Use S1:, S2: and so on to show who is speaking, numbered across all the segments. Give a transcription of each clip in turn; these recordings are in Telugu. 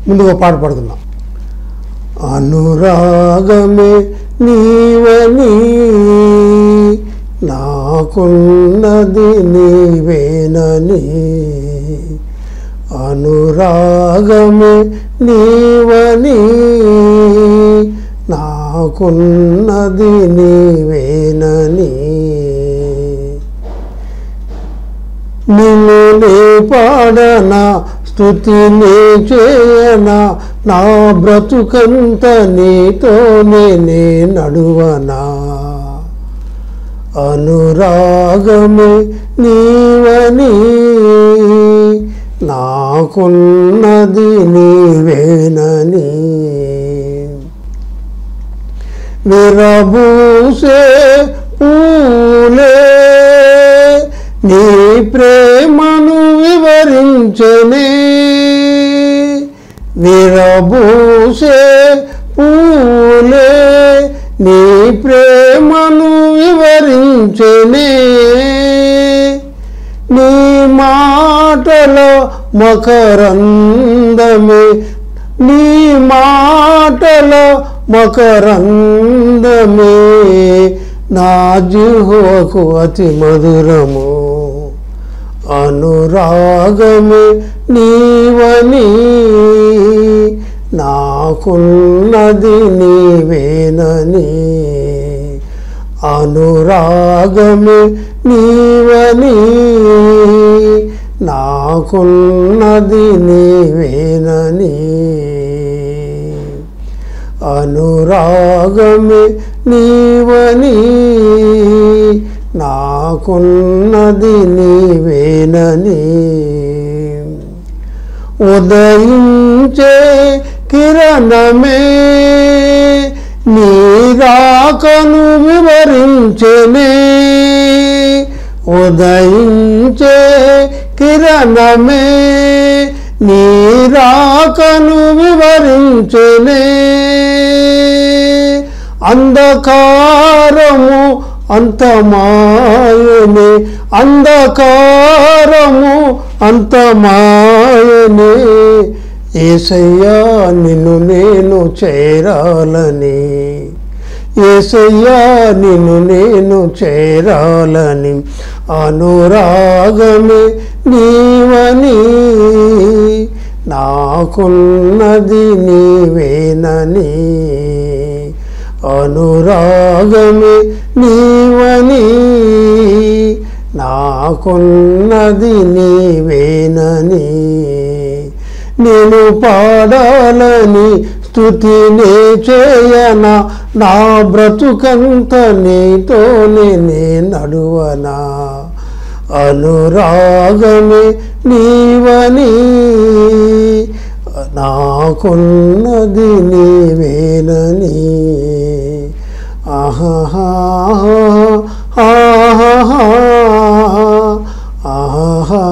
S1: ముందుగా పాట పాడుకుందాం అనురాగమే నీవని నాకున్నది నీవేనని అనురాగమే నీవని నాకున్నది నీవేనని నిన్ను నీ పాడనా స్థుతిని చేయనా నా బ్రతుకంత నీతోనే నే నడువనా అనురాగమే నీవని నాకున్నది నీవేనని విరబూసే పూలే నీ ప్రేమను వివరించనే విరబూసే పూలే నీ ప్రేమను వివరించనే నీ మాటలో మకరందమే నీ మాటలో మకరందమే నా జిహ్వకు అతి మధురము అనురాగమే నీవని నాకున్నది నీవేనని అనురాగమే నీవని నాకున్నది నీవేనని అనురాగమే నీవని నాకున్నది నీవేనని ఉదయించే కిరణమే నీ రాకను వివరించనే ఉదయించే కిరణమే నీ రాకను వివరించనే అంధకారము అంతమాయనే అంధకారము అంతమాయనే ఏసయ్యా నిన్ను నేను చేరాలని ఏసయ్యా నిన్ను నేను చేరాలని అనురాగమే నీవని నాకున్నది నీవేనని అనురాగమే నీవని నాకున్నది నీవేనని నేను పాడాలని స్థుతినే చేయన నా బ్రతుకంత నీతోనే నే నడువనా అనురాగమే నీవని నాకున్నది నీవేనని ఆహా ఆహా ఆహా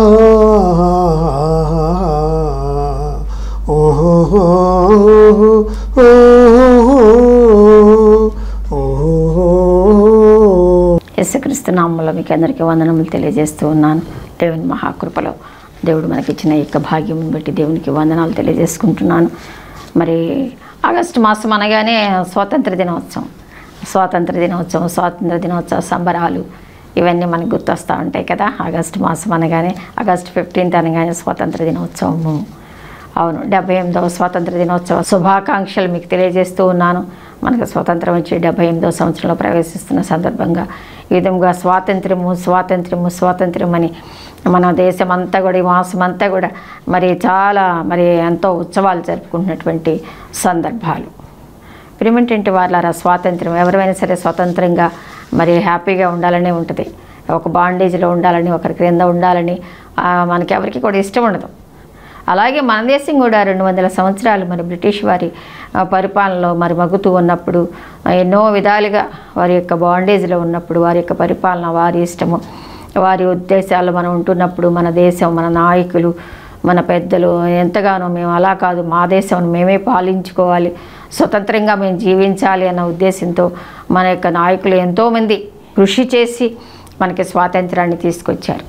S2: యేసుక్రీస్తు నామంలో మీకు అందరికీ వందనములు తెలియజేస్తూ ఉన్నాను దేవుని మహాకృపలో దేవుడు మనకిచ్చిన ఈ యొక్క భాగ్యం బట్టి దేవునికి వందనాలు తెలియజేసుకుంటున్నాను మరి ఆగస్టు మాసం అనగానే స్వాతంత్ర దినోత్సవం స్వాతంత్ర దినోత్సవం స్వాతంత్ర దినోత్సవ సంబరాలు ఇవన్నీ మనకు గుర్తొస్తూ ఉంటాయి కదా ఆగస్టు మాసం అనగానే ఆగస్టు ఫిఫ్టీన్త్ అనగానే స్వాతంత్ర దినోత్సవము అవును డెబ్బై ఎనిమిదవ స్వాతంత్ర దినోత్సవ శుభాకాంక్షలు మీకు తెలియజేస్తూ ఉన్నాను మనకు స్వాతంత్రం వచ్చి డెబ్బై ఎనిమిదవ సంవత్సరంలో ప్రవేశిస్తున్న సందర్భంగా ఈ విధంగా స్వాతంత్ర్యము స్వాతంత్ర్యము స్వాతంత్ర్యం అని మన దేశం అంతా కూడా ఈ మాసం అంతా కూడా మరి చాలా మరి ఎంతో ఉత్సవాలు జరుపుకుంటున్నటువంటి సందర్భాలు ప్రిమిటెంట్ వాళ్ళారా స్వాతంత్రం ఎవరైనా సరే స్వతంత్రంగా మరి హ్యాపీగా ఉండాలనే ఉంటుంది ఒక బాండేజ్లో ఉండాలని ఒకరి క్రింద ఉండాలని ఆ, మనకి ఎవరికి కూడా ఇష్టం ఉండదు అలాగే మన దేశం కూడా రెండు వందల సంవత్సరాలు మరి బ్రిటిష్ వారి ఆ, పరిపాలనలో మరి మగ్గుతూ ఉన్నప్పుడు ఆ, ఎన్నో విధాలుగా వారి యొక్క బాండేజ్లో ఉన్నప్పుడు వారి యొక్క పరిపాలన వారి ఇష్టము వారి ఉద్దేశాలు మనం ఉంటున్నప్పుడు మన దేశం మన నాయకులు మన పెద్దలు ఎంతగానో మేము అలా కాదు మా దేశం మేమే పాలించుకోవాలి స్వతంత్రంగా మేము జీవించాలి అన్న ఉద్దేశంతో మన యొక్క నాయకులు ఎంతోమంది కృషి చేసి మనకి స్వాతంత్రాన్ని తీసుకొచ్చారు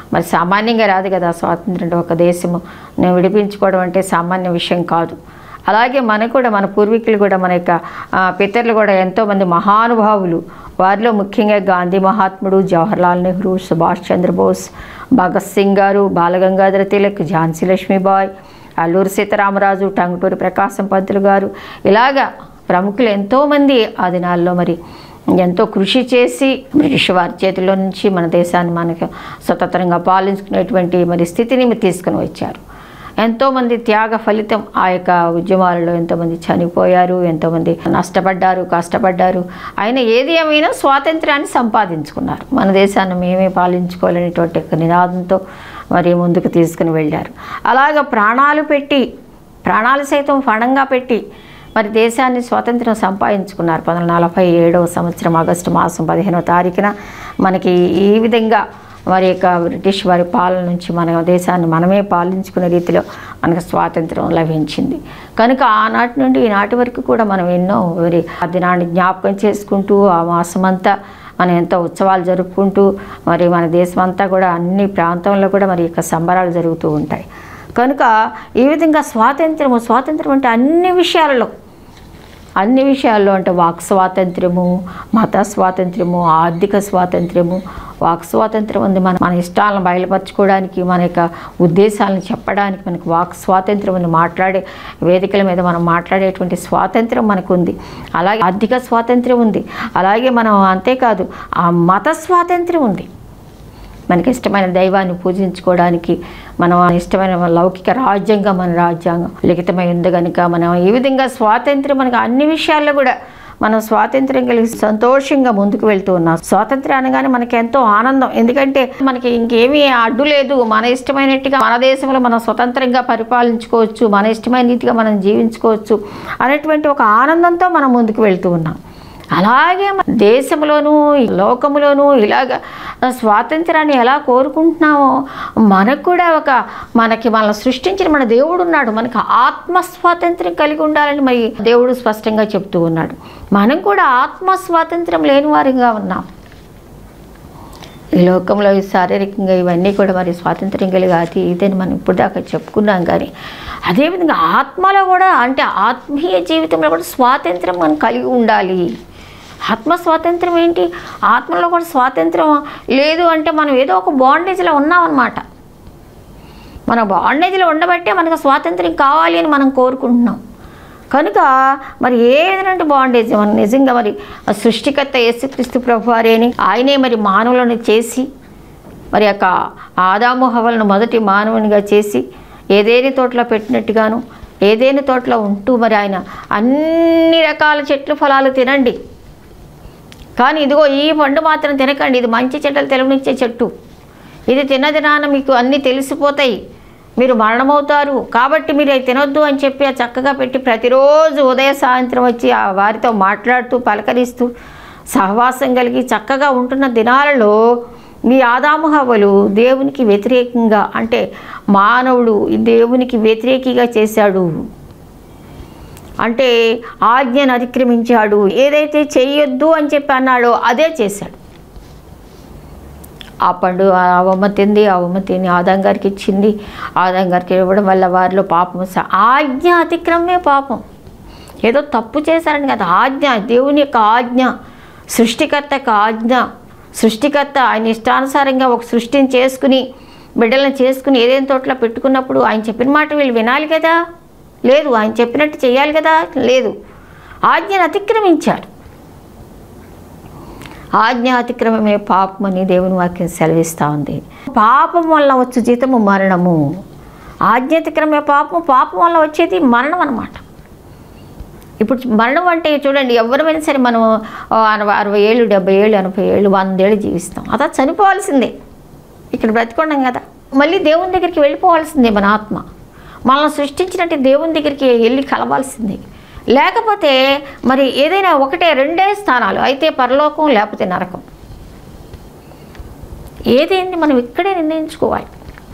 S2: మరి సామాన్యంగా రాదు కదా స్వాతంత్రం అంటే ఒక దేశము నేను విడిపించుకోవడం అంటే సామాన్య విషయం కాదు అలాగే మనకు కూడా మన పూర్వీకులు కూడా మన యొక్క ఆ, పితరులు కూడా ఎంతోమంది మహానుభావులు వారిలో ముఖ్యంగా గాంధీ మహాత్ముడు జవహర్లాల్ నెహ్రూ సుభాష్ చంద్రబోస్ భగత్ సింగ్ గారు బాలగంగాధర తిలక్ ఝాన్సీ లక్ష్మీబాయ్ అల్లూరి సీతారామరాజు టంగుటూరి ప్రకాశం పంతులు గారు ఇలాగా ప్రముఖులు ఎంతోమంది ఆ దినాల్లో మరి ఎంతో కృషి చేసి బ్రిటిష్ వారి చేతిలో నుంచి మన దేశాన్ని మనకు స్వతంత్రంగా పాలించుకునేటువంటి మరి స్థితిని తీసుకుని వచ్చారు ఎంతోమంది త్యాగ ఫలితం ఆ యొక్క ఉద్యమాలలో ఎంతోమంది చనిపోయారు ఎంతోమంది నష్టపడ్డారు కష్టపడ్డారు ఆయన ఏది ఏమైనా స్వాతంత్ర్యాన్ని సంపాదించుకున్నారు మన దేశాన్ని మేమే పాలించుకోవాలనేటువంటి ఒక నినాదంతో మరి ముందుకు తీసుకుని వెళ్ళారు అలాగ ప్రాణాలు పెట్టి ప్రాణాలు సైతం ఫణంగా పెట్టి మరి దేశాన్ని స్వాతంత్రం సంపాదించుకున్నారు పంతొమ్మిది నలభై ఏడవ సంవత్సరం ఆగస్టు మాసం పదిహేనవ తారీఖున మనకి ఈ విధంగా వారి యొక్క బ్రిటిష్ వారి పాలన నుంచి మన దేశాన్ని మనమే పాలించుకునే రీతిలో మనకు స్వాతంత్రం లభించింది కనుక ఆనాటి నుండి ఈనాటి వరకు కూడా మనం ఎన్నో మరి ఆ దినాన్ని జ్ఞాపకం చేసుకుంటూ ఆ మాసమంతా మనం ఎంతో ఉత్సవాలు జరుపుకుంటూ మరి మన దేశం అంతా కూడా అన్ని ప్రాంతంలో కూడా మరి యొక్క సంబరాలు జరుగుతూ ఉంటాయి కనుక ఈ విధంగా స్వాతంత్రము స్వాతంత్రం అంటే అన్ని విషయాలలో అన్ని విషయాల్లో అంటే వాక్ స్వాతంత్ర్యము మత స్వాతంత్ర్యము ఆర్థిక స్వాతంత్ర్యము వాక్ స్వాతంత్ర్యం ఉంది మన మన ఇష్టాలను బయలుపరచుకోవడానికి మన యొక్క ఉద్దేశాలను చెప్పడానికి మనకు వాక్ స్వాతంత్ర్యం ఉంది మాట్లాడే వేదికల మీద మనం మాట్లాడేటువంటి స్వాతంత్రం మనకు ఉంది అలాగే ఆర్థిక స్వాతంత్ర్యం ఉంది అలాగే మనం అంతేకాదు ఆ మత స్వాతంత్ర్యం ఉంది మనకి ఇష్టమైన దైవాన్ని పూజించుకోవడానికి మనం ఇష్టమైన లౌకిక రాజ్యంగా మన రాజ్యాంగం లిఖితమై ఉంది కనుక మనం ఈ విధంగా స్వాతంత్రం మనకు అన్ని విషయాల్లో కూడా మనం స్వాతంత్రం కలిగి సంతోషంగా ముందుకు వెళ్తూ ఉన్నాం స్వాతంత్రం అనగానే మనకి ఎంతో ఆనందం ఎందుకంటే మనకి ఇంకేమీ అడ్డు లేదు మన ఇష్టమైనట్టుగా మన దేశంలో మనం స్వతంత్రంగా పరిపాలించుకోవచ్చు మన ఇష్టమైన రీతిగా మనం జీవించుకోవచ్చు అనేటువంటి ఒక ఆనందంతో మనం ముందుకు వెళ్తూ ఉన్నాం అలాగే మన దేశంలోనూ ఈ లోకములోనూ ఇలాగ స్వాతంత్రాన్ని ఎలా కోరుకుంటున్నామో మనకు కూడా ఒక మనకి మనల్ని సృష్టించిన మన దేవుడు ఉన్నాడు మనకు ఆత్మ స్వాతంత్రం కలిగి ఉండాలని మరి దేవుడు స్పష్టంగా చెప్తూ ఉన్నాడు మనం కూడా ఆత్మ స్వాతంత్రం లేని వారిగా ఉన్నాం ఈ లోకంలో ఈ శారీరకంగా ఇవన్నీ కూడా మరి స్వాతంత్రం కలిగి అది ఇదని మనం ఇప్పుడు దాకా చెప్పుకున్నాం కానీ అదేవిధంగా ఆత్మలో కూడా అంటే ఆత్మీయ జీవితంలో కూడా స్వాతంత్రం మనం కలిగి ఉండాలి ఆత్మ స్వాతంత్రం ఏంటి ఆత్మలో కూడా స్వాతంత్రం లేదు అంటే మనం ఏదో ఒక బాండేజ్లో ఉన్నామన్నమాట మన బాండేజ్లో ఉండబట్టే మనకు స్వాతంత్రం కావాలి అని మనం కోరుకుంటున్నాం కనుక మరి ఏ విధమైన బాండేజ్ మనం నిజంగా మరి ఆ సృష్టికర్త యేసుక్రీస్తు ప్రభు అని ఆయనే మరి మానవులను చేసి మరి యొక్క ఆదాము హవలను మొదటి మానవునిగా చేసి ఏదేని తోటలో పెట్టినట్టుగాను ఏదేని తోటలో ఉంటూ మరి ఆయన అన్ని రకాల చెట్లు ఫలాలు తినండి కానీ ఇదిగో ఈ పండు మాత్రం తినకండి ఇది మంచి చెట్టలు తెలుగునిచ్చే చెట్టు ఇది తిన్నదినాన మీకు అన్నీ తెలిసిపోతాయి మీరు మరణమవుతారు కాబట్టి మీరు అవి తినొద్దు అని చెప్పి ఆ చక్కగా పెట్టి ప్రతిరోజు ఉదయ సాయంత్రం వచ్చి ఆ వారితో మాట్లాడుతూ పలకరిస్తూ సహవాసం కలిగి చక్కగా ఉంటున్న దినాలలో మీ ఆదాము హవ్వలు దేవునికి వ్యతిరేకంగా అంటే మానవుడు ఈ దేవునికి వ్యతిరేకిగా చేశాడు అంటే ఆజ్ఞను అతిక్రమించాడు ఏదైతే చెయ్యొద్దు అని చెప్పి అన్నాడో అదే చేశాడు ఆ పండు ఆ అవ్వమ్మ తింది ఆ అవ్వమ్మ తిని ఆదాం గారికి ఇచ్చింది ఆదాం గారికి ఇవ్వడం వల్ల వారిలో పాపం స- ఆజ్ఞ అతిక్రమే పాపం ఏదో తప్పు చేశారని కదా ఆజ్ఞ దేవుని యొక్క ఆజ్ఞ సృష్టికర్త యొక్క ఆజ్ఞ సృష్టికర్త ఆయన ఇష్టానుసారంగా ఒక సృష్టిని చేసుకుని బిడ్డలను చేసుకుని ఏదైనా తోటలో పెట్టుకున్నప్పుడు ఆయన చెప్పిన మాట వీళ్ళు వినాలి కదా లేదు ఆయన చెప్పినట్టు చేయాలి కదా లేదు ఆజ్ఞను అతిక్రమించారు ఆజ్ఞ అతిక్రమమే పాపం అని దేవుని వాక్యం సెలవిస్తూ ఉంది పాపం వల్ల వచ్చు జీతము మరణము ఆజ్ఞ అతిక్రమే పాపం పాపం వల్ల వచ్చేది మరణం అన్నమాట ఇప్పుడు మరణం అంటే చూడండి ఎవరైనా సరే మనం ఆ, అరవై అరవై ఏళ్ళు డెబ్బై ఏళ్ళు ఎనభై ఏళ్ళు వందేళ్ళు జీవిస్తాం అదా చనిపోవాల్సిందే ఇక్కడ బ్రతికొండం కదా మళ్ళీ దేవుని దగ్గరికి వెళ్ళిపోవాల్సిందే మన ఆత్మ మనల్ని సృష్టించినట్టు దేవుని దగ్గరికి వెళ్ళి కలవాల్సిందే లేకపోతే మరి ఏదైనా ఒకటే రెండే స్థానాలు అయితే పరలోకం లేకపోతే నరకం ఏదేంటి మనం ఇక్కడే నిర్ణయించుకోవాలి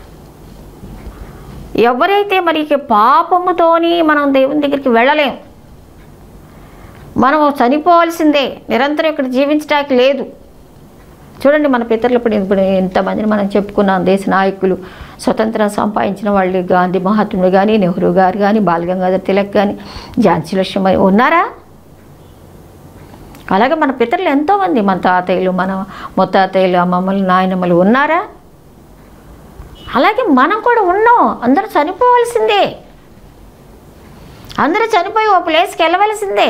S2: ఎవరైతే మరి ఇక పాపముతోని మనం దేవుని దగ్గరికి వెళ్ళలేం మనం చనిపోవాల్సిందే నిరంతరం ఇక్కడ జీవించడానికి లేదు చూడండి మన పితరులు ఇప్పుడు ఇప్పుడు ఎంతమందిని మనం చెప్పుకున్నాం దేశ నాయకులు స్వతంత్రం సంపాదించిన వాళ్ళు గాంధీ మహాత్ముడు కానీ నెహ్రూ గారు కానీ బాలగంగాధర్ తిలక్ కానీ ఝాన్సీ లక్ష్మీ ఉన్నారా అలాగే మన పితరులు ఎంతోమంది మన తాతయ్యలు మన ముత్తాతయ్యలు అమ్మమ్మలు నాయనమ్మలు ఉన్నారా అలాగే మనం కూడా ఉన్నాం అందరూ చనిపోవలసిందే అందరూ చనిపోయి ఓ ప్లేస్కి వెళ్ళవలసిందే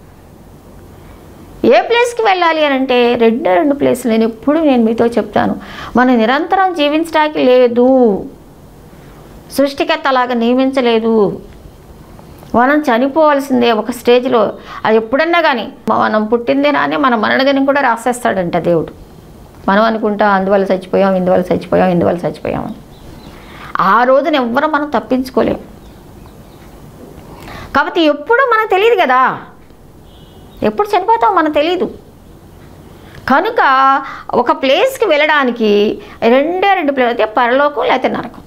S2: ఏ ప్లేస్కి వెళ్ళాలి అని అంటే రెండే రెండు ప్లేస్లు నేను ఎప్పుడు నేను మీతో చెప్తాను మనం నిరంతరం జీవించడానికి లేదు సృష్టికర్త అలాగా నియమించలేదు మనం చనిపోవాల్సిందే ఒక స్టేజ్లో అది ఎప్పుడన్నా కానీ మనం పుట్టిందేనానే మన మరణదినం కూడా రాసేస్తాడంట దేవుడు మనం అనుకుంటా అందువల్ల చచ్చిపోయాం ఇందువల్ల చచ్చిపోయాం ఇందువల్ల చచ్చిపోయాం అని ఆ రోజున ఎవ్వరూ మనం తప్పించుకోలేం కాబట్టి ఎప్పుడూ మనకు తెలియదు కదా ఎప్పుడు చనిపోతామో మనకు తెలియదు కనుక ఒక ప్లేస్కి వెళ్ళడానికి రెండే రెండు ప్లేస్ అయితే పరలోకం లేకపోతే నరకం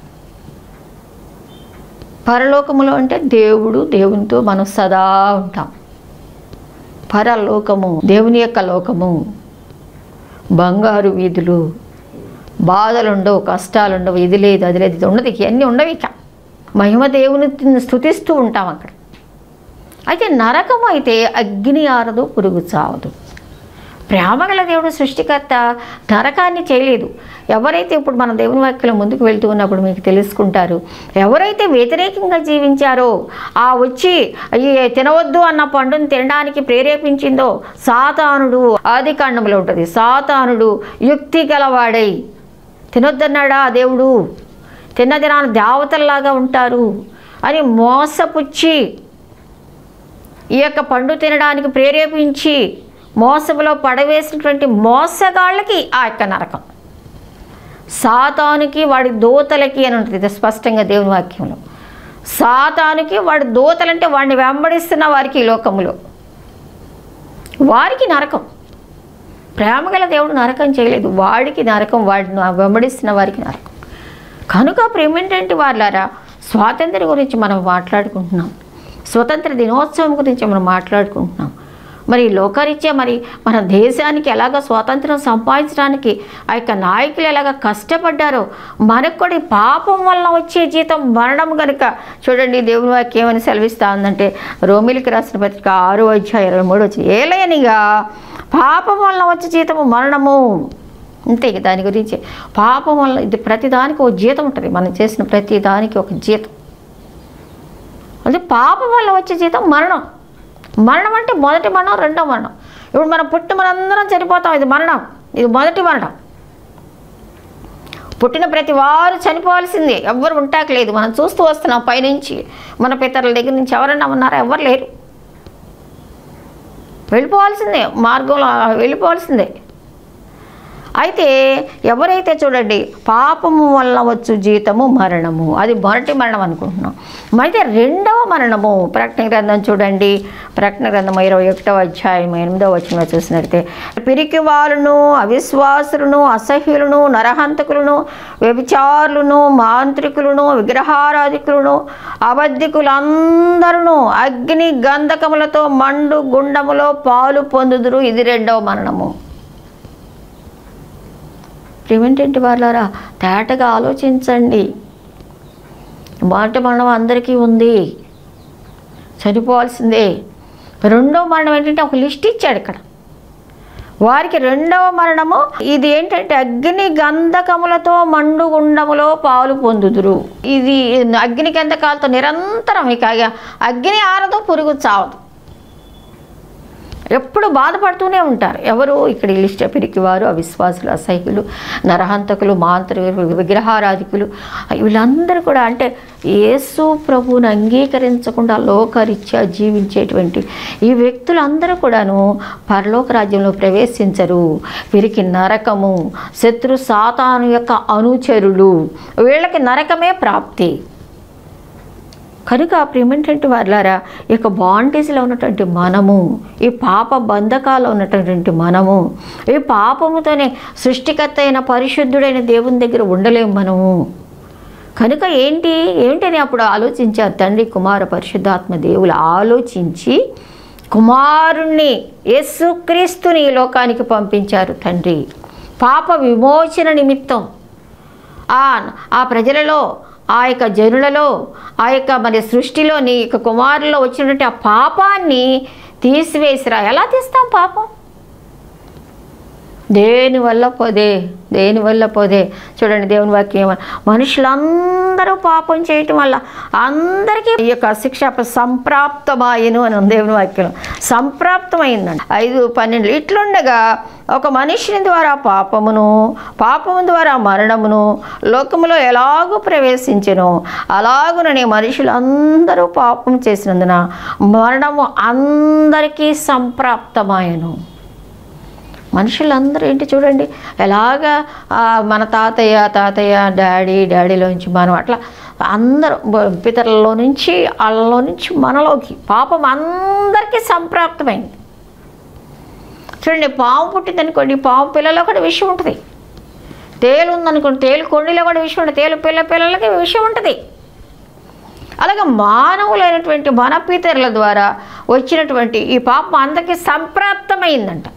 S2: పరలోకములో అంటే దేవుడు దేవునితో మనం సదా ఉంటాం పరలోకము దేవుని యొక్క లోకము బంగారు వీధులు బాధలు ఉండవు కష్టాలు ఉండవు ఇది లేదు అది లేదు ఇది ఉండదు ఇవన్నీ ఉండవు ఇక మహిమ దేవుని స్థుతిస్తూ ఉంటాం అక్కడ అయితే నరకం అయితే అగ్ని ఆరదు పురుగు చావదు ప్రేమగల దేవుడు సృష్టికర్త నరకాన్ని చేయలేదు ఎవరైతే ఇప్పుడు మన దేవుని వాక్యం ముందుకు వెళ్తూ ఉన్నప్పుడు మీకు తెలుసుకుంటారు ఎవరైతే వ్యతిరేకంగా జీవించారో ఆ వచ్చి ఈ తినవద్దు అన్న పండును తినడానికి ప్రేరేపించిందో సాతానుడు ఆది కాండంలో ఉంటుంది సాతానుడు యుక్తి గలవాడై తినొద్దన్నాడా ఆ దేవుడు తిన్న దినాన దేవతల్లాగా ఉంటారు అని మోసపుచ్చి ఈ యొక్క పండు తినడానికి ప్రేరేపించి మోసములో పడవేసినటువంటి మోసగాళ్ళకి ఆ యొక్క నరకం సాతానుకి వాడి దూతలకి అని ఉంటుంది స్పష్టంగా దేవుని వాక్యంలో సాతానుకి వాడి దూతలంటే వాడిని వెంబడిస్తున్న వారికి ఈ లోకములో వారికి నరకం ప్రేమగల దేవుడు నరకం చేయలేదు వాడికి నరకం వాడిని వెంబడిస్తున్న వారికి నరకం కనుక ప్రేమేంటంటే వాళ్ళారా స్వాతంత్ర్యం గురించి మనం మాట్లాడుకుంటున్నాం స్వతంత్ర దినోత్సవం గురించి మనం మాట్లాడుకుంటున్నాం మరి లోకరీత్యా మరి మన దేశానికి ఎలాగ స్వాతంత్రం సంపాదించడానికి ఆ యొక్క నాయకులు ఎలాగ కష్టపడ్డారో మనకు కూడా ఈ పాపం వల్ల వచ్చే జీతం మరణం కనుక చూడండి దేవుని వాక్యం ఏమని సెలవిస్తా ఉందంటే రోమిలికి రాసిన పత్రిక ఆరో అధ్యాయం ఇరవై మూడు వచ్చి ఏలయనిగా పాపం వల్ల వచ్చే జీతము మరణము అంతే ఇక దాని గురించి పాపం వల్ల ఇది ప్రతి దానికి ఒక జీతం ఉంటుంది మనం చేసిన ప్రతి దానికి ఒక జీతం అంటే పాపం వల్ల వచ్చే జీతం మరణం మరణం అంటే మొదటి మరణం రెండో మరణం ఇప్పుడు మనం పుట్టి మనందరం చనిపోతాం ఇది మరణం ఇది మొదటి మరణం పుట్టిన ప్రతి వారు చనిపోవాల్సిందే ఎవ్వరు ఉంటాక లేదు మనం చూస్తూ వస్తున్నాం పైనుంచి మన పితరుల దగ్గర నుంచి ఎవరన్నా ఉన్నారా ఎవరు లేరు వెళ్ళిపోవాల్సిందే మార్గంలో వెళ్ళిపోవాల్సిందే అయితే ఎవరైతే చూడండి పాపము వల్ల వచ్చు జీతము మరణము అది మొదటి మరణం అనుకుంటున్నాం అయితే రెండవ మరణము ప్రకటన గ్రంథం చూడండి ప్రకటన గ్రంథం ఇరవై ఒకటవ అధ్యాయం ఎనిమిదవ వచనంలో చూసినట్టే పిరికి వారును అవిశ్వాసులను అసహ్యులను నరహంతకులను వ్యభిచారులను మాంత్రికులను విగ్రహారాధికులను అబద్ధికులందరూ అగ్ని గంధకములతో మండు గుండములో పాలు పొందుదురు ఇది రెండవ మరణము ప్రివెంటెంట్ వాళ్ళారా తేటగా ఆలోచించండి మాట మరణం అందరికీ ఉంది చనిపోవాల్సిందే రెండో మరణం ఏంటంటే ఒక లిస్ట్ ఇచ్చాడు ఇక్కడ వారికి రెండవ మరణము ఇది ఏంటంటే అగ్ని గంధకములతో మండు గుండములో పాలు పొందుదురు ఇది అగ్ని గంధకాలతో నిరంతరం ఇక అగ్ని ఆరదు పురుగు చావదు ఎప్పుడు బాధపడుతూనే ఉంటారు ఎవరు ఇక్కడ ఈ లిస్ట్ పిరికివారు అవిశ్వాసులు అసహ్యులు నరహంతకులు మాంత్రికులు విగ్రహారాధికులు వీళ్ళందరూ కూడా అంటే యేసు ప్రభువుని అంగీకరించకుండా లోకరీత్యా జీవించేటువంటి ఈ వ్యక్తులందరూ కూడాను పరలోక రాజ్యంలో ప్రవేశించరు వీరికి నరకము శత్రు సాతాను యొక్క అనుచరులు వీళ్ళకి నరకమే ప్రాప్తి కనుక ప్రేమేంటంటే వాళ్ళారా ఈ యొక్క బాండేజ్లో ఉన్నటువంటి మనము ఈ పాప బంధకాల్లో ఉన్నటువంటి మనము ఈ పాపముతోనే సృష్టికర్త అయిన పరిశుద్ధుడైన దేవుని దగ్గర ఉండలేము మనము కనుక ఏంటి ఏంటని అప్పుడు ఆలోచించారు తండ్రి కుమార పరిశుద్ధాత్మ దేవులు ఆలోచించి కుమారుణ్ణి యేసుక్రీస్తుని ఈ లోకానికి పంపించారు తండ్రి పాప విమోచన నిమిత్తం ఆ ఆ ప్రజలలో ఆ యొక్క జనులలో ఆ యొక్క మరి సృష్టిలో నీ యొక్క కుమారులో వచ్చినటువంటి ఆ పాపాన్ని తీసివేసిరా ఎలా తీస్తాం పాపం దేని వల్ల పోదే దేని వల్ల పోదే చూడండి దేవుని వాక్యం ఏమ- మనుషులందరూ పాపం చేయటం వల్ల అందరికీ ఈ యొక్క శిక్ష సంప్రాప్తమాయను అని ఉంది దేవుని వాక్యం సంప్రాప్తమైందండి ఐదు పన్నెండు ఇట్లుండగా ఒక మనిషిని ద్వారా పాపమును పాపము ద్వారా మరణమును లోకములో ఎలాగూ ప్రవేశించెను అలాగుననే మనుషులందరూ పాపం చేసినందున మరణము అందరికీ సంప్రాప్తమాయను మనుషులందరూ ఏంటి చూడండి ఎలాగా ఆ, మన తాతయ్య తాతయ్య డాడీ డాడీలోంచి మనం అట్లా అందరూ బ- పితరులలో నుంచి వాళ్ళలో నుంచి మనలోకి పాపం అందరికీ సంప్రాప్తమైంది చూడండి పాము పుట్టిందనుకోండి పాము పిల్లలో కూడా విషయం ఉంటుంది తేలు ఉందనుకోండి తేలు కొండిలో కూడా విషయం ఉంటుంది తేలు పిల్ల పిల్లలకి విషయం ఉంటుంది అలాగే మానవులైనటువంటి మన పితరుల ద్వారా వచ్చినటువంటి ఈ పాపం అందరికీ సంప్రాప్తమైందంట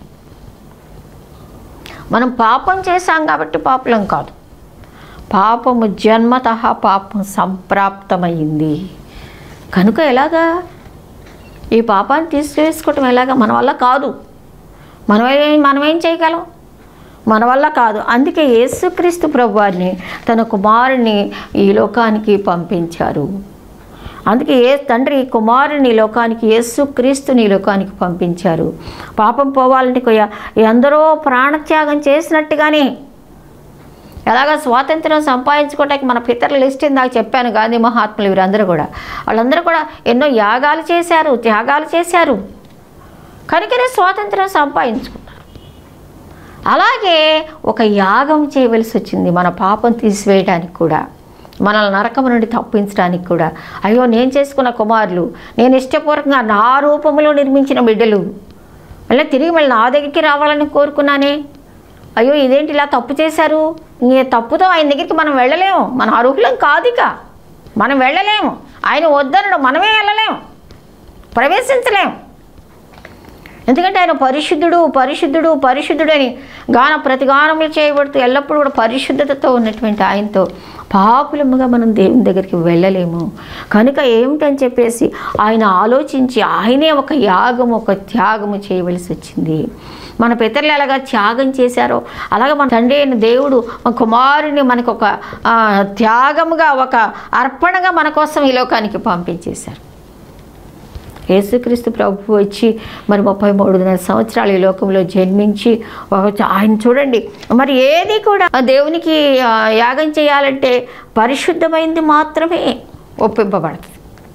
S2: మనం పాపం చేశాం కాబట్టి పాపులం కాదు పాపము జన్మత పాపం సంప్రాప్తమైంది కనుక ఎలాగా ఈ పాపాన్ని తీసుకువేసుకోవటం ఎలాగా మన వల్ల కాదు మనం ఏ- మనం ఏం చేయగలం మన వల్ల కాదు అందుకే యేసుక్రీస్తు ప్రభువారిని తన కుమారుని ఈ లోకానికి పంపించారు అందుకే ఏ తండ్రి కుమారుని ఈ లోకానికి యేసుక్రీస్తుని ఈ లోకానికి పంపించారు పాపం పోవాలంటే కొయ్య ఎందరో ప్రాణత్యాగం చేసినట్టుగానే ఎలాగ స్వాతంత్రం సంపాదించుకోవడానికి మన పితరుల లిస్ట్ ఇందాక చెప్పాను గాంధీ మహాత్ములు వీరందరూ కూడా వాళ్ళందరూ కూడా ఎన్నో యాగాలు చేశారు త్యాగాలు చేశారు కనుకనే స్వాతంత్రం సంపాదించుకున్నారు అలాగే ఒక యాగం చేయవలసి వచ్చింది మన పాపం తీసివేయడానికి కూడా మనల్ని నరకము నుండి తప్పించడానికి కూడా అయ్యో నేను చేసుకున్న కుమారులు నేను ఇష్టపూర్వకంగా నా రూపంలో నిర్మించిన బిడ్డలు మళ్ళీ తిరిగి మళ్ళీ నా దగ్గరికి రావాలని కోరుకున్నానే అయ్యో ఇదేంటి ఇలా తప్పు చేశారు ఈ తప్పుతో ఆయన దగ్గరికి మనం వెళ్ళలేము మన అర్హులం కాదు ఇక మనం వెళ్ళలేము ఆయన వద్దనడం మనమే వెళ్ళలేము ప్రవేశించలేము ఎందుకంటే ఆయన పరిశుద్ధుడు పరిశుద్ధుడు పరిశుద్ధుడు అని గాన ప్రతిగానములు చేయబడుతూ ఎల్లప్పుడూ కూడా పరిశుద్ధతతో ఉన్నటువంటి ఆయనతో పాపులముగా మనం దేవుని దగ్గరికి వెళ్ళలేము కనుక ఏమిటని చెప్పేసి ఆయన ఆలోచించి ఆయనే ఒక యాగము ఒక త్యాగము చేయవలసి వచ్చింది మన పితరులు ఎలాగా త్యాగం చేశారో అలాగే మన తండ్రి అయిన దేవుడు మన కుమారుని మనకు ఒక ఆ, త్యాగముగా ఒక అర్పణగా మన కోసం ఈ లోకానికి పంపించేశారు యేసుక్రీస్తు ప్రభు వచ్చి మరి ముప్పై మూడున్నర సంవత్సరాలు ఈ లోకంలో జన్మించి ఒక- ఆయన చూడండి మరి ఏది కూడా ఆ దేవునికి ఆ, యాగం చేయాలంటే పరిశుద్ధమైంది మాత్రమే ఒప్పింపబడుతుంది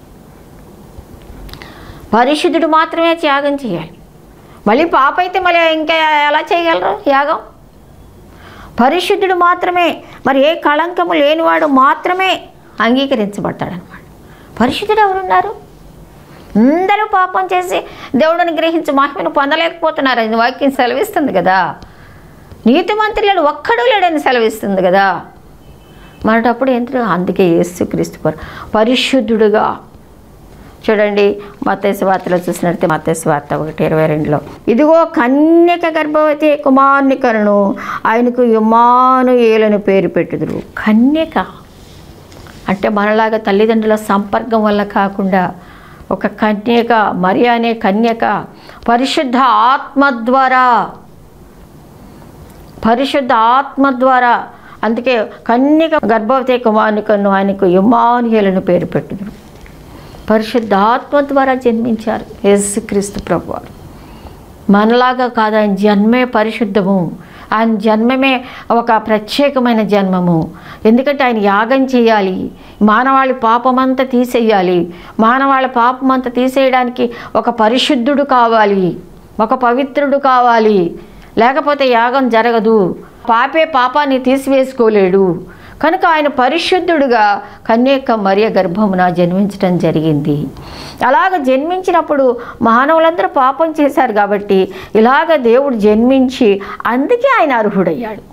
S2: పరిశుద్ధుడు మాత్రమే త్యాగం చేయాలి మళ్ళీ పాప అయితే మళ్ళీ ఇంకా ఎలా చేయగలరు యాగం పరిశుద్ధుడు మాత్రమే మరి ఏ కళంకము లేనివాడు మాత్రమే అంగీకరించబడతాడనమాట పరిశుద్ధుడు ఎవరున్నారు అందరూ పాపం చేసి దేవుడిని గ్రహించి మహిమను పొందలేకపోతున్నారు అని వాక్యం సెలవిస్తుంది కదా నీతిమంతులు లేడు ఒక్కడు లేడని సెలవిస్తుంది కదా మరటప్పుడు ఎంత అందుకే యేసుక్రీస్తు పరి- పరిశుద్ధుడుగా చూడండి మత్తయి వార్తలో చూసినట్టే మత్తయి వార్త ఒకటి ఇరవై రెండులో ఇదిగో కన్యక గర్భవతి కుమారుని కనును ఆయనకు యుమాను ఏలని పేరు పెట్టుదురు కన్యక అంటే మనలాగా తల్లిదండ్రుల సంపర్కం వల్ల కాకుండా ఒక కన్యక మరి అనే కన్యక పరిశుద్ధ ఆత్మ ద్వారా పరిశుద్ధ ఆత్మ ద్వారా అందుకే కన్యక గర్భవతి కుమారునికను ఆయనకు యుమానుయేలను పేరు పెట్టుదురు పరిశుద్ధాత్మ ద్వారా జన్మించారు యేసుక్రీస్తు ప్రభు మనలాగా కాదు ఆయన జన్మే పరిశుద్ధము ఆయన జన్మమే ఒక ప్రత్యేకమైన జన్మము ఎందుకంటే ఆయన యాగం చేయాలి మానవాళి పాపమంతా తీసేయాలి మానవాళి పాపమంతా తీసేయడానికి ఒక పరిశుద్ధుడు కావాలి ఒక పవిత్రుడు కావాలి లేకపోతే యాగం జరగదు పాపే పాపాన్ని తీసివేసుకోలేడు కనుక ఆయన పరిశుద్ధుడుగా కన్యక మరియ గర్భమున జన్మించడం జరిగింది అలాగ జన్మించినప్పుడు మానవులందరూ పాపం చేశారు కాబట్టి ఇలాగ దేవుడు జన్మించి అందుకే ఆయన అర్హుడయ్యాడు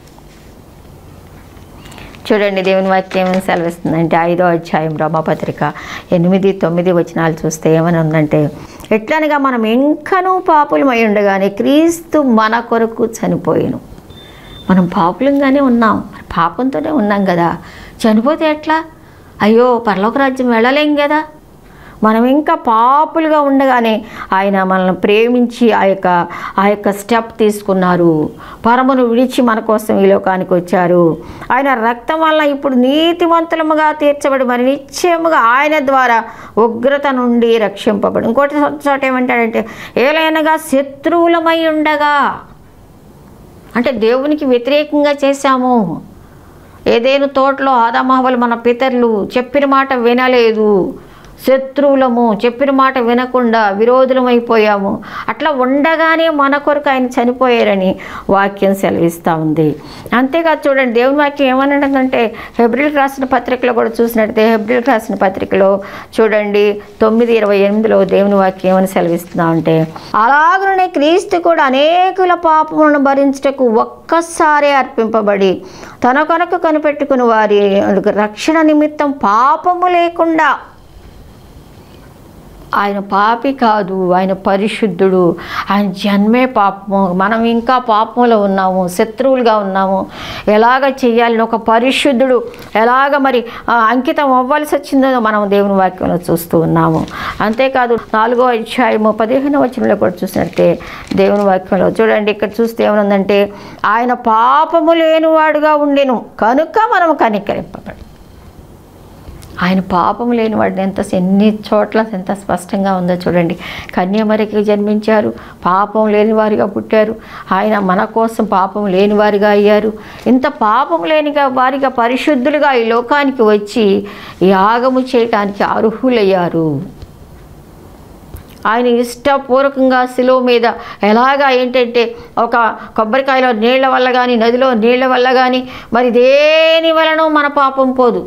S2: చూడండి దేవుని వాక్యం ఏమని సెలవిస్తుందంటే ఐదో అధ్యాయం రమపత్రిక ఎనిమిది తొమ్మిది వచనాలు చూస్తే ఏమని ఉందంటే ఎట్లనగా మనం ఇంకనూ పాపులమై ఉండగానే క్రీస్తు మన కొరకు చనిపోయాను మనం పాపులంగానే ఉన్నాం మరి పాపంతోనే ఉన్నాం కదా చనిపోతే ఎట్లా అయ్యో పరలోక రాజ్యం వెళ్ళలేం కదా మనం ఇంకా పాపులుగా ఉండగానే ఆయన మనల్ని ప్రేమించి ఆ యొక్క ఆ యొక్క స్టెప్ తీసుకున్నారు పరమును విడిచి మన కోసం ఈ లోకానికి వచ్చారు ఆయన రక్తం వల్ల ఇప్పుడు నీతివంతులముగా తీర్చబడి మరి నిశ్చయముగా ఆయన ద్వారా ఉగ్రత నుండి రక్షింపబడి ఇంకోటి చోట ఏమంటాడంటే ఏలైనగా శత్రువులమై ఉండగా అంటే దేవునికి వ్యతిరేకంగా చేశాము ఏదేను తోటలో ఆదామహవలు మన పితరులు చెప్పిన మాట వినలేదు శత్రువులము చెప్పిన మాట వినకుండా విరోధులమైపోయాము అట్లా ఉండగానే మన కొరకు ఆయన చనిపోయారని వాక్యం సెలవిస్తూ ఉంది అంతేకాదు చూడండి దేవుని వాక్యం ఏమన్నాడంటే హెబ్రిల్కి రాసిన పత్రికలో కూడా చూసినట్టయితే హెబ్రిల్కి రాసిన పత్రికలో చూడండి తొమ్మిది ఇరవై ఎనిమిదిలో దేవుని వాక్యం ఏమని సెలవిస్తుందా అంటే అలాగనే క్రీస్తు కూడా అనేకుల పాపములను భరించుటకు ఒక్కసారి అర్పింపబడి తన కొరకు కనిపెట్టుకుని వారి రక్షణ నిమిత్తం పాపము లేకుండా ఆయన పాపి కాదు ఆయన పరిశుద్ధుడు ఆయన జన్మే పాపము మనం ఇంకా పాపంలో ఉన్నాము శత్రువులుగా ఉన్నాము ఎలాగ చేయాలని ఒక పరిశుద్ధుడు ఎలాగ మరి ఆ, అంకితం అవ్వాల్సి వచ్చిందో మనం దేవుని వాక్యంలో చూస్తూ ఉన్నాము అంతేకాదు నాలుగో అధ్యాయము పదిహేను వచనంలో కూడా చూసినట్టే దేవుని వాక్యంలో చూడండి ఇక్కడ చూస్తే ఏమనుందంటే ఆయన పాపము లేనివాడుగా ఉండెను కనుక మనం కనికరింపబడి ఆయన పాపం లేని వాడిని ఎంత ఎన్ని చోట్ల ఎంత స్పష్టంగా ఉందో చూడండి కన్యమరికి జన్మించారు పాపం లేని వారిగా పుట్టారు ఆయన మన కోసం పాపం లేని వారిగా అయ్యారు ఇంత పాపం లేనిగా వారిగా పరిశుద్ధులుగా ఈ లోకానికి వచ్చి యాగము చేయటానికి అర్హులయ్యారు ఆయన ఇష్టపూర్వకంగా శిలువ మీద ఎలాగా ఏంటంటే ఒక కొబ్బరికాయలో నీళ్ల వల్ల కానీ నదిలో నీళ్ల వల్ల కానీ మరి దేని వలన మన పాపం పోదు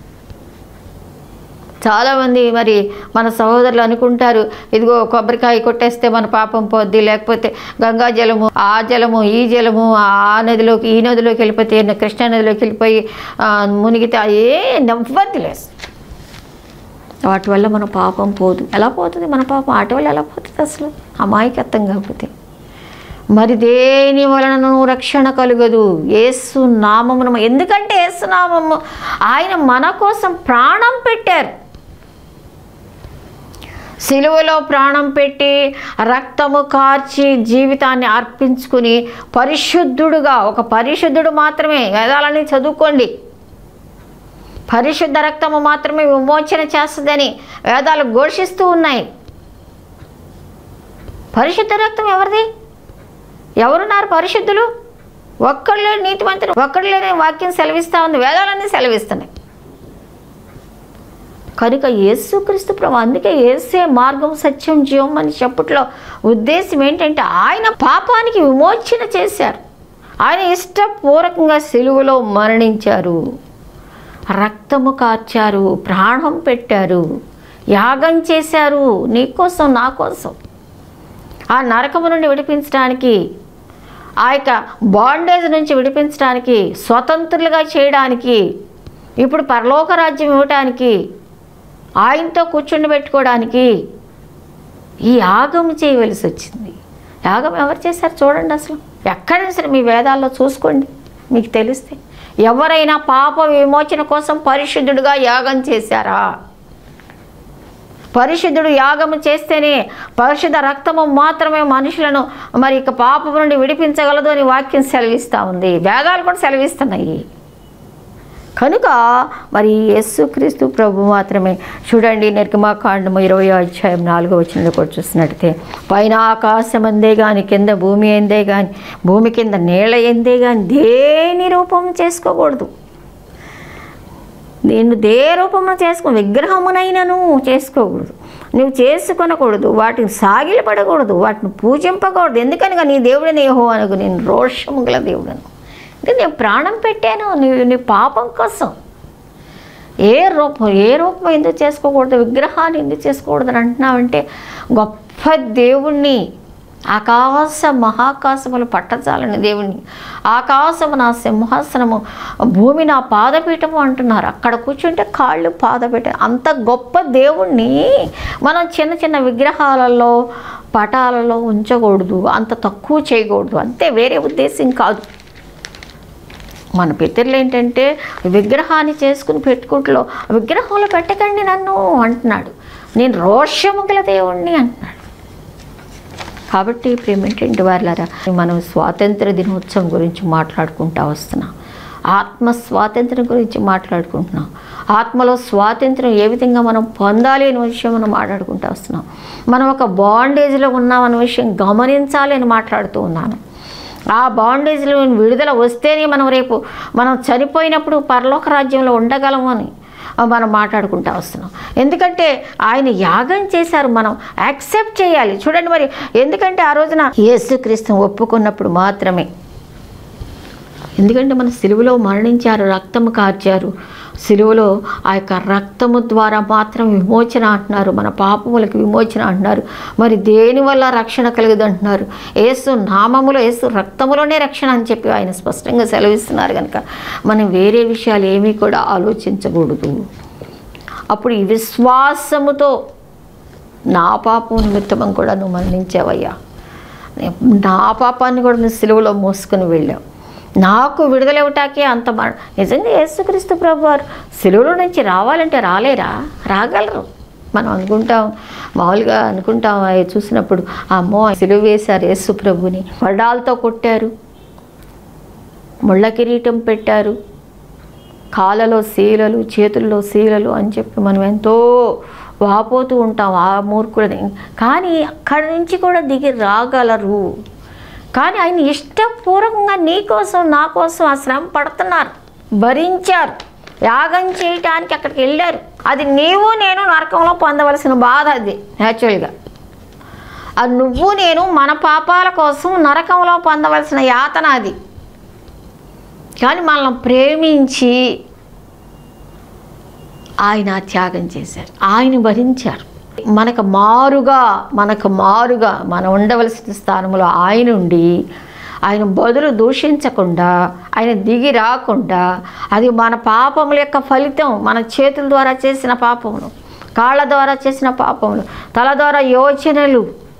S2: చాలామంది మరి మన సహోదరులు అనుకుంటారు ఇదిగో కొబ్బరికాయ కొట్టేస్తే మన పాపం పోద్ది లేకపోతే గంగా జలము ఆ జలము ఈ జలము ఆ నదిలోకి ఈ నదిలోకి వెళ్ళిపోతే కృష్ణా నదిలోకి వెళ్ళిపోయి ఆ, మునిగితే ఏ నవ్వద్ది లేదు వాటి వల్ల మన పాపం పోదు ఎలా పోతుంది మన పాపం వాటి వల్ల ఎలా పోతుంది అసలు అమాయకత్వం కాకపోతే మరి దేని వలనను రక్షణ కలుగదు ఏసు నామమును ఎందుకంటే ఏసు నామము ఆయన మన కోసం ప్రాణం పెట్టారు సిలువలో ప్రాణం పెట్టి రక్తము కార్చి జీవితాన్ని అర్పించుకుని పరిశుద్ధుడుగా ఒక పరిశుద్ధుడు మాత్రమే వేదాలని చదువుకోండి పరిశుద్ధ రక్తము మాత్రమే విమోచన చేస్తుందని వేదాలు ఘోషిస్తూ ఉన్నాయి పరిశుద్ధ రక్తం ఎవరిది ఎవరున్నారు పరిశుద్ధులు ఒక్కడు లేని నీతిమంతుడు ఒక్కడు లేని వాక్యం సెలవిస్తూ ఉంది వేదాలన్నీ సెలవిస్తున్నాయి కనుక యేసుక్రీస్తు ప్రభు అందుకే ఏసే మార్గం సత్యం జీవం అని చెప్పుట్లో ఉద్దేశం ఏంటంటే ఆయన పాపానికి విమోచన చేశారు ఆయన ఇష్టపూర్వకంగా సెలువులో మరణించారు రక్తము కార్చారు ప్రాణం పెట్టారు యాగం చేశారు నీకోసం నా కోసం ఆ నరకము నుండి విడిపించడానికి ఆ యొక్క బాండేజ్ నుంచి విడిపించడానికి స్వతంత్రులుగా చేయడానికి ఇప్పుడు పరలోక రాజ్యం ఇవ్వటానికి ఆయనతో కూర్చుండి పెట్టుకోవడానికి ఈ యాగం చేయవలసి వచ్చింది యాగం ఎవరు చేశారు చూడండి అసలు ఎక్కడైనా సరే మీ వేదాల్లో చూసుకోండి మీకు తెలిస్తే ఎవరైనా పాప విమోచన కోసం పరిశుద్ధుడుగా యాగం చేశారా పరిశుద్ధుడు యాగము చేస్తేనే పరిశుద్ధ రక్తము మాత్రమే మనుషులను మరి ఇక పాపం నుండి విడిపించగలదు అని వాక్యం సెలవిస్తూ ఉంది వేదాలు కూడా సెలవిస్తున్నాయి కనుక మరి యేసుక్రీస్తు ప్రభు మాత్రమే చూడండి నిర్గమాకాండము ఇరవై అధ్యాయం నాలుగో వచనంలో కూడా చూసినట్టయితే పైన ఆకాశం అందే కానీ కింద భూమి ఎందే కానీ భూమి కింద నేల ఎందే కానీ దేని రూపం చేసుకోకూడదు నేను దే రూపమున చేసుకో విగ్రహమునైనను చేసుకోకూడదు నువ్వు చేసుకొనకూడదు వాటిని సాగిలపడకూడదు వాటిని పూజింపకూడదు ఎందుకనగా నీ దేవుడిని ఏహో అనకు నేను రోషము గల దేవుడను అంటే నేను ప్రాణం పెట్టాను నీ నీ పాపం కోసం ఏ రూపం ఏ రూపం ఎందుకు చేసుకోకూడదు విగ్రహాన్ని ఎందుకు చేసుకోకూడదు అని అంటున్నావంటే గొప్ప దేవుణ్ణి ఆకాశ మహాకాశములు పట్టచాలని దేవుణ్ణి ఆకాశము నా సింహాసనము భూమి నా పాదపీఠము అంటున్నారు అక్కడ కూర్చుంటే కాళ్ళు పాదపీఠం అంత గొప్ప దేవుణ్ణి మనం చిన్న చిన్న విగ్రహాలలో పటాలలో ఉంచకూడదు అంత తక్కువ చేయకూడదు అంతే వేరే ఉద్దేశం కాదు మన పితరులు ఏంటంటే విగ్రహాన్ని చేసుకుని పెట్టుకుంటలో విగ్రహంలో పెట్టకండి నన్ను అంటున్నాడు నేను రోషము గల దేవుణ్ణి అంటున్నాడు కాబట్టి ప్రేమేంటంటే వాళ్ళరా మనం స్వాతంత్ర దినోత్సవం గురించి మాట్లాడుకుంటా వస్తున్నాం ఆత్మ స్వాతంత్రం గురించి మాట్లాడుకుంటున్నాం ఆత్మలో స్వాతంత్రం ఏ విధంగా మనం పొందాలి అనే విషయం మనం మాట్లాడుకుంటూ వస్తున్నాం మనం ఒక బాండేజ్లో ఉన్నాం అనే విషయం గమనించాలి అని మాట్లాడుతూ ఉన్నాను ఆ బాండేజ్లో విడుదల వస్తేనే మనం రేపు మనం చనిపోయినప్పుడు పరలోక రాజ్యంలో ఉండగలము అని మనం మాట్లాడుకుంటూ వస్తున్నాం ఎందుకంటే ఆయన యాగం చేశారు మనం యాక్సెప్ట్ చేయాలి చూడండి మరి ఎందుకంటే ఆ రోజున యేసుక్రీస్తుని ఒప్పుకున్నప్పుడు మాత్రమే ఎందుకంటే మన సిలువలో మరణించారు రక్తము కార్చారు సిలువలో ఆ యొక్క రక్తము ద్వారా మాత్రం విమోచన అంటున్నారు మన పాపములకు విమోచన అంటున్నారు మరి దేని వల్ల రక్షణ కలగదు అంటున్నారు ఏసు నామములో ఏసు రక్తములోనే రక్షణ అని చెప్పి ఆయన స్పష్టంగా సెలవిస్తున్నారు కనుక మనం వేరే విషయాలు ఏమీ కూడా ఆలోచించకూడదు అప్పుడు ఈ విశ్వాసముతో నా పాపం నిమిత్తమం కూడా నువ్వు మరణించావయ్యా నా పాపాన్ని కూడా నువ్వు సిలువలో మోసుకొని వెళ్ళావు నాకు విడుదల ఇవ్వటాకే అంత మర- నిజంగా యేసుక్రీస్తు ప్రభు వారు సిలువలో నుంచి రావాలంటే రాలేరా రాగలరు మనం అనుకుంటాం మామూలుగా అనుకుంటాం అవి చూసినప్పుడు అమ్మో సిలువ వేశారు యేసు ప్రభుని వడాలతో కొట్టారు ముళ్ళ కిరీటం పెట్టారు కాళ్ళలో శీలలు చేతుల్లో శీలలు అని చెప్పి మనం ఎంతో వాపోతూ ఉంటాం ఆ మూర్ఖులని కానీ అక్కడి నుంచి కూడా దిగి రాగలరు కానీ ఆయన ఇష్టపూర్వకంగా నీ కోసం నా కోసం ఆ శ్రమ పడుతున్నారు భరించారు యాగం చేయటానికి అక్కడికి వెళ్ళారు అది నీవు నేను నరకంలో పొందవలసిన బాధ అది యాక్చువల్గా అది నువ్వు నేను మన పాపాల కోసం నరకంలో పొందవలసిన యాతన అది కానీ మనల్ని ప్రేమించి ఆయన త్యాగం చేశారు ఆయన భరించారు మనకు మారుగా మనకు మారుగా మనం ఉండవలసిన స్థానంలో ఆయన ఉండి ఆయన బదులు దూషించకుండా ఆయన దిగి రాకుండా అది మన పాపముల యొక్క ఫలితం మన చేతుల ద్వారా చేసిన పాపములు కాళ్ళ ద్వారా చేసిన పాపములు తల ద్వారా యోచనలు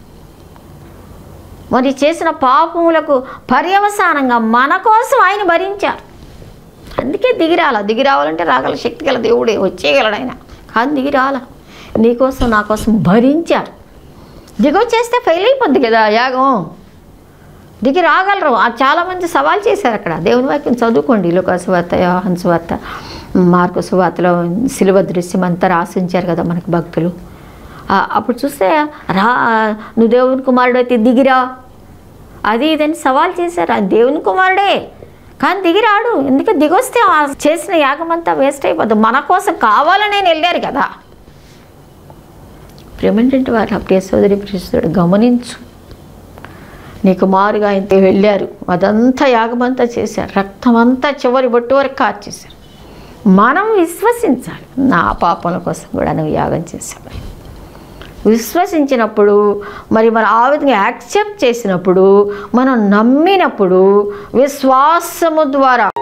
S2: మరి చేసిన పాపములకు పర్యవసానంగా మన కోసం ఆయన భరించారు అందుకే దిగిరాల దిగి రావాలంటే రాగల శక్తి గల దేవుడే వచ్చేయగలడు ఆయన కానీ దిగి రాల నీకోసం నా కోసం భరించారు దిగొచ్చేస్తే ఫెయిల్ అయిపోద్ది కదా యాగం దిగి రాగలరు ఆ చాలామంది సవాల్ చేశారు అక్కడ దేవుని వాక్యం చదువుకోండి లోక సువార్త యోహాన్ సువార్త మార్కు సువార్తలో శిలువ దృశ్యం అంతా రాసించారు కదా మనకు భక్తులు ఆ, అప్పుడు చూస్తే రా నువ్వు దేవుని కుమారుడు అయితే దిగిరా అది ఇదని సవాల్ చేశారు ఆ దేవుని కుమారుడే కానీ దిగిరాడు ఎందుకు దిగొస్తే ఆ చేసిన యాగం అంతా వేస్ట్ అయిపోద్ది మన కోసం కావాలని వెళ్ళారు కదా ప్రేమేంటంటే వారు అప్పుడే సోదరి ప్రిస్తుడు గమనించు నీకు మారుగా అయితే వెళ్ళారు అదంతా యాగమంతా చేశారు రక్తం అంతా చివరి బొట్టు వరకు కార్చేశారు మనం విశ్వసించాలి నా పాపల కోసం కూడా నువ్వు యాగం చేశావు విశ్వసించినప్పుడు మరి మనం ఆ విధంగా యాక్సెప్ట్ చేసినప్పుడు మనం నమ్మినప్పుడు విశ్వాసము ద్వారా